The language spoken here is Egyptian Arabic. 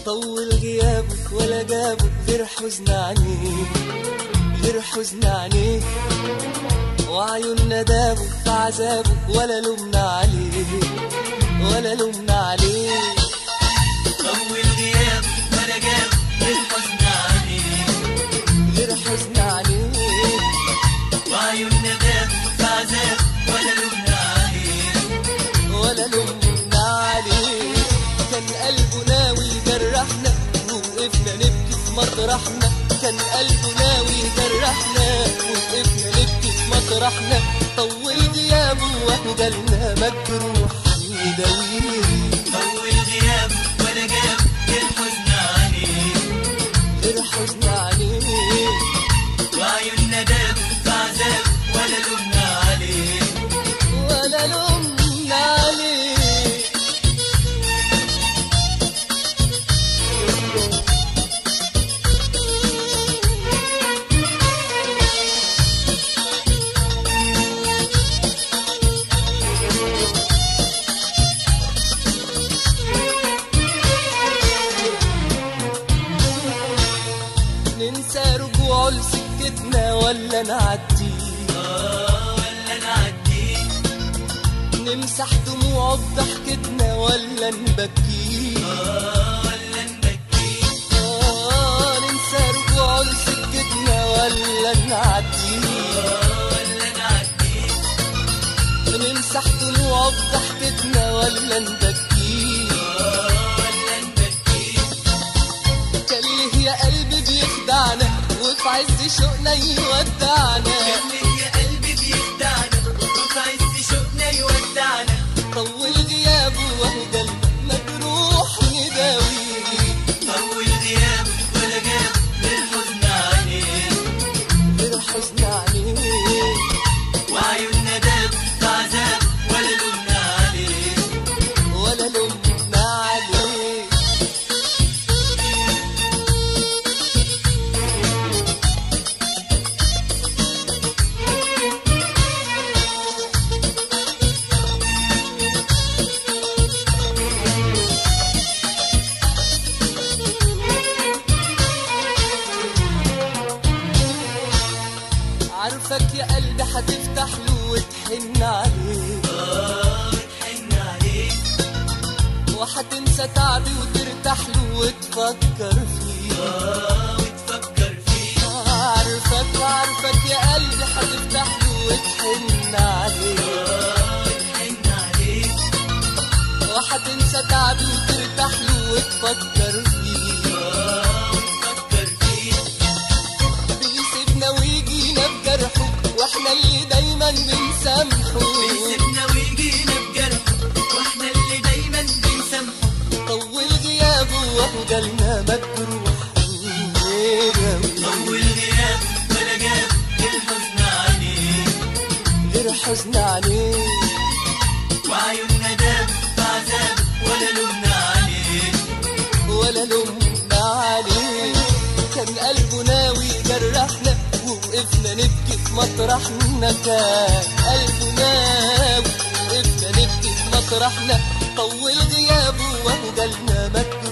طول غيابه ولا جابه غير حزن عينيه غير حزن عينيه وعيوننا دابوا في عذابه ولا لومنا عليه ولا لومنا عليه طول غياب ولا جاب غير حزن عليه غير حزن عليه وعيوننا داب في عذاب ولا لومنا عليه ولا لومنا عليه كان قلبه ناوي يجرحنا ووقفنا نبكي في مطرحنا كان قلبه ناوي يجرحنا ووقفنا نبكي في مطرحنا طول غيابه وهو جالنا مجروح يداويه طول غياب ولا جاب غير حزن عليه غير حزن عليه وعيوننا داب في عذاب ولا لومنا عليه ولا لومنا عليه ننسى رجوعه لسكتنا ولا نعديه آه ولا نعديه نمسح دموعه بضحكتنا ولا نبكيه آه ولا نبكيه آه ننسى رجوعه لسكتنا ولا نعديه آه ولا نعديه نمسح دموعه بضحكتنا ولا نبكيه آه ولا نبكيه كان ليه يا قلبي بيخدعنا وفي عز شوقنا يودعنا كان ليه يا قلبي بيخدعنا وفي عز شوقنا يودعنا طول غيابه وهو قلبه مجروح نداويه طول غياب ولا جاب غير حزن عليه غير حزن عليه وعيوننا داب في عذاب ولا لومنا عليه ولا لومنا عليه عارفك يا قلبي هتفتح له وتحن عليه آه وتحن عليه وهتنسى تعبي وترتاح له وتفكر فيه آه وتفكر فيه عارفك عارفك يا قلبي هتفتح له وتحن عليه آه وتحن عليه وهتنسى تعبي وترتاح له وتفكر فيه آه وتفكر فيه بيسيبنا ويجينا بجرحه واحنا اللي دايما بنسامحه بيسيبنا ويجينا بجرحه واحنا اللي دايما بنسامحه طول غيابه وهو جالنا مجروح نداويه. طول غياب ولا جاب غير حزن عليه غير حزن عليه وعيوننا داب في عذاب ولا لومنا عليه ولا لومنا عليه كان قلبه ناوي يجرحنا ووقفنا نبكي في مطرحنا كان قلبه ناوي ووقفنا نبكي في مطرحنا طول غيابه وهو جالنا مجروح